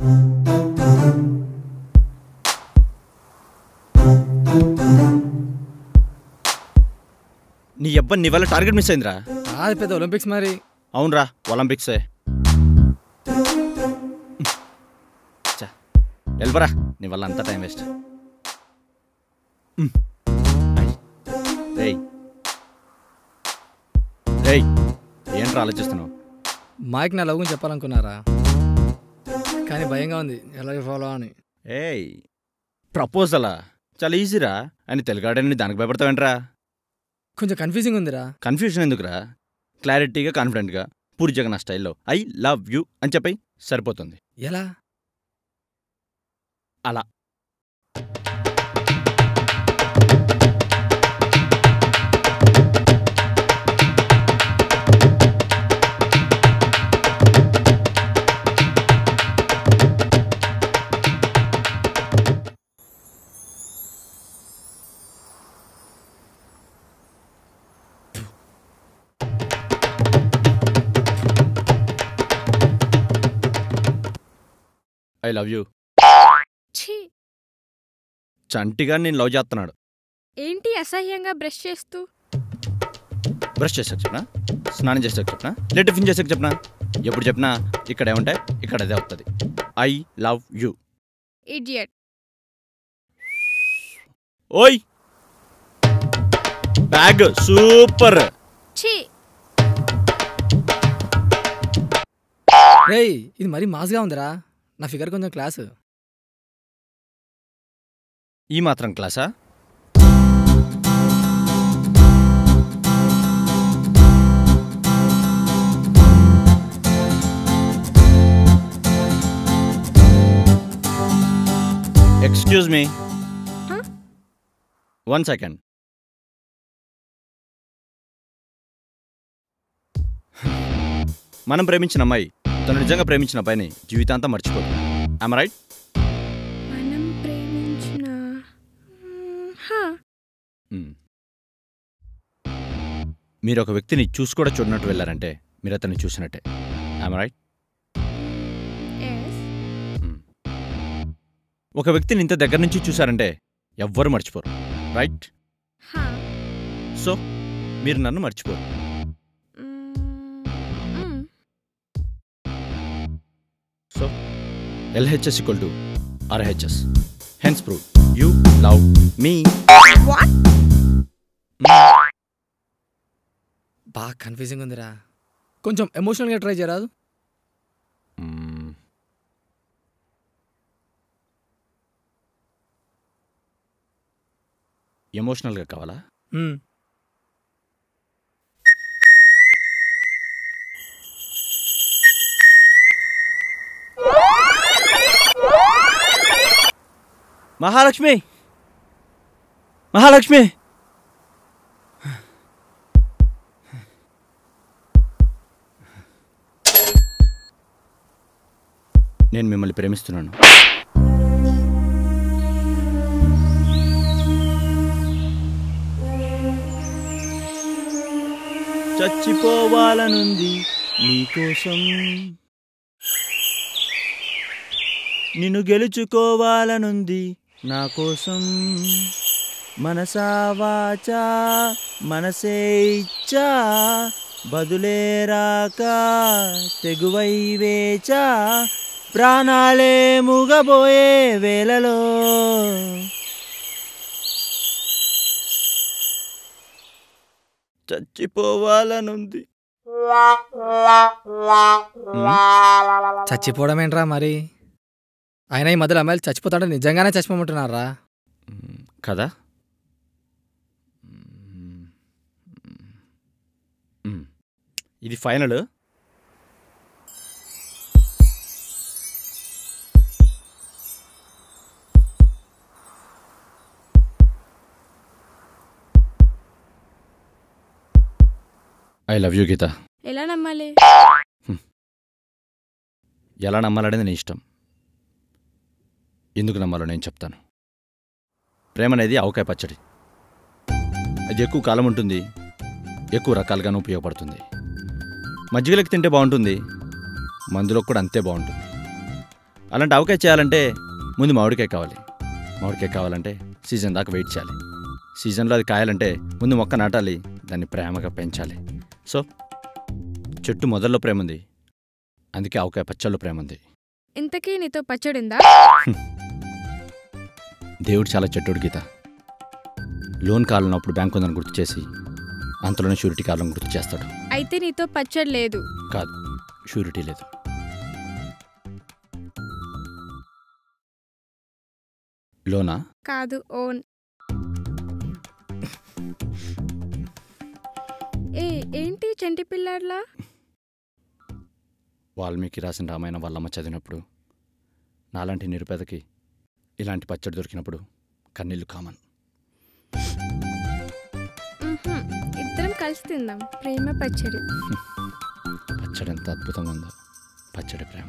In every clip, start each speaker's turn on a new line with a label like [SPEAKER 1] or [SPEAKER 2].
[SPEAKER 1] నీ అబ్బా నీ వల్ల టార్గెట్ మిస్ అయిందిరా
[SPEAKER 2] అది పెద్ద ఒలింపిక్స్ మరి
[SPEAKER 1] అవునరా ఒలింపిక్సే చా వెళ్ళబరా నీ వల్ల అంతా టైం వేస్ట్ రేయ్ రేయ్ ఏంట్రా ఆలోచిస్తున్నావు
[SPEAKER 2] మైక్ నా లవ్ గురించి చెప్పాలనుకున్నారా కానీ భయంగా ఉంది ఎలా ఫాలో అని
[SPEAKER 1] ఏయ్ ప్రపోజలా చాలా ఈజీరా అని తెలుగాడని దానికి భయపడతావేంట్రా
[SPEAKER 2] కొంచెం కన్ఫ్యూజింగ్ ఉందిరా
[SPEAKER 1] కన్ఫ్యూజన్ ఎందుకురా క్లారిటీగా కాన్ఫిడెంట్గా పూరి జగన్ స్టైల్లో ఐ లవ్ యూ అని చెప్పి సరిపోతుంది
[SPEAKER 2] ఎలా
[SPEAKER 1] అలా ఐ లవ్ యూ
[SPEAKER 3] ఛీ
[SPEAKER 1] చంటిగా నేను లవ్ చేస్తున్నాడు
[SPEAKER 3] ఏంటి అసహ్యంగా బ్రష్ చేస్తూ
[SPEAKER 1] బ్రష్ చేసాక చెప్పనా స్నానం చేసాక చెప్పనా లేదా టిఫిన్ చేసాక చెప్పనా ఎప్పుడు చెప్పినా ఇక్కడ ఏముంటాయి ఇక్కడ అదే వస్తుంది ఐ లవ్ యూ
[SPEAKER 3] ఇడియట్
[SPEAKER 1] ఓయ్ బ్యాగ్ సూపర్
[SPEAKER 3] ఛీ
[SPEAKER 2] రేయ్ ఇది మరీ మాస్గా ఉందిరా నా ఫిగర్ కొంచెం క్లాస్
[SPEAKER 1] ఈ మాత్రం క్లాసా excuse me
[SPEAKER 3] Huh?
[SPEAKER 1] One second మనం ప్రేమించిన అమ్మాయి తను నిజంగా ప్రేమించిన అబ్బాయిని జీవితాంతం మర్చిపోదు ఐమ్ రైట్
[SPEAKER 3] మనం ప్రేమించిన మ్మ్, హా.
[SPEAKER 1] మ్మ్. మీరు ఒక వ్యక్తిని చూసి కూడా చూడనట్టు వెళ్ళారంటే మీరు అతన్ని చూసినట్టే ఐమ్ రైట్
[SPEAKER 3] Yes.
[SPEAKER 1] ఒక వ్యక్తిని ఇంత దగ్గర నుంచి చూశారంటే ఎవ్వరు మర్చిపోరు రైట్
[SPEAKER 3] హా.
[SPEAKER 1] సో మీరు నన్ను మర్చిపోరు
[SPEAKER 3] మ్మ్, మ్మ్.
[SPEAKER 1] So LHS equal to RHS hence prove you love me
[SPEAKER 3] What?
[SPEAKER 2] బాగా కన్ఫ్యూజింగ్ ఉందిరా కొంచెం ఎమోషనల్గా ట్రై చేయరాదు
[SPEAKER 1] ఎమోషనల్గా కావాలా
[SPEAKER 2] మ్మ్.
[SPEAKER 1] మహాలక్ష్మి మహాలక్ష్మి నేను మిమ్మల్ని ప్రేమిస్తున్నాను చచ్చిపోవాలనుంది నీకోసం నిన్ను గెలుచుకోవాలనుంది నా కోసం మనసా వాచా మనసే ఇచ్చా బదులే రాక తెగువై వేచా ప్రాణాలే ముగబోయే వేళలో చచ్చిపోవాలనుంది
[SPEAKER 2] చచ్చిపోవడం ఏంట్రా మరి అయినా ఈ మధ్యలో అమ్మాయిలు చచ్చిపోతాంటే నిజంగానే చచ్చిపోమంటున్నారా
[SPEAKER 1] మ్మ్. కదా మ్మ్. మ్మ్. ఇది final I love you Geetha
[SPEAKER 3] ఎలా నమ్మాలి
[SPEAKER 1] ఎలా నమ్మాలనేది నీ ఇష్టం ఎందుకు నమ్మాలో నేను చెప్తాను ప్రేమ అనేది ఆవకాయ పచ్చడి అది ఎక్కువ కాలం ఉంటుంది ఎక్కువ రకాలుగాను ఉపయోగపడుతుంది మజ్జిగలకు తింటే బాగుంటుంది మందులకు కూడా అంతే బాగుంటుంది అలాంటి ఆవకాయ చేయాలంటే ముందు మామిడికాయ కావాలి మామిడికాయ కావాలంటే సీజన్ దాకా వెయిట్ చేయాలి సీజన్లో అది కాయాలంటే ముందు మొక్క నాటాలి దాన్ని ప్రేమగా పెంచాలి సో చెట్టు మొదల్లో ప్రేమ ఉంది అందుకే ఆవకాయ పచ్చళ్ళు ప్రేమ ఉంది
[SPEAKER 3] ఇంతకీ నీతో పచ్చడిందా
[SPEAKER 1] దేవుడు చాలా చెట్టుడు గీత లోన్ కాలనప్పుడు బ్యాంక్ ఉందని గుర్తు చేసి అంతలోనే షూరిటీ కాలం గుర్తు చేస్తాడు
[SPEAKER 3] అయితే నీతో పచ్చడి లేదు
[SPEAKER 1] కాదు షూరిటీ లేదు లోనా
[SPEAKER 3] కాదు ఓన్ ఏ ఏంటి చంటి పిల్లాడ్లా
[SPEAKER 1] వాల్మీకి రాసిన రామాయణం వాళ్ళమ్మ చదివినప్పుడు నాలాంటి నిరుపేదకి ఇలాంటి పచ్చడి దొరికినప్పుడు కన్నీళ్ళు కామన్
[SPEAKER 3] మ్హూ. ఇద్దరం కలిసి తిందాం ప్రేమ పచ్చడి
[SPEAKER 1] పచ్చడి ఎంత అద్భుతంగా ఉందో పచ్చడి ప్రేమ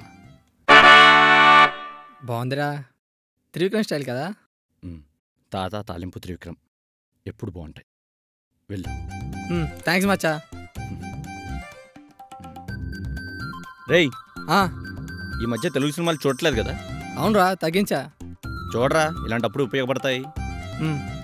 [SPEAKER 2] బాగుందిరా త్రివిక్రమ్ స్టైల్ కదా
[SPEAKER 1] ఉమ్. తాత తాలింపు త్రివిక్రమ్ ఎప్పుడు బాగుంటాయి వెళ్ళు
[SPEAKER 2] థ్యాంక్స్ మచ్చా
[SPEAKER 1] రేయ్
[SPEAKER 2] ఆ,
[SPEAKER 1] ఈ మధ్య తెలుగు సినిమాలు చూడట్లేదు కదా
[SPEAKER 2] అవునరా తగ్గించా
[SPEAKER 1] చూడరా ఇలాంటప్పుడు ఉపయోగపడతాయి
[SPEAKER 2] ఉమ్,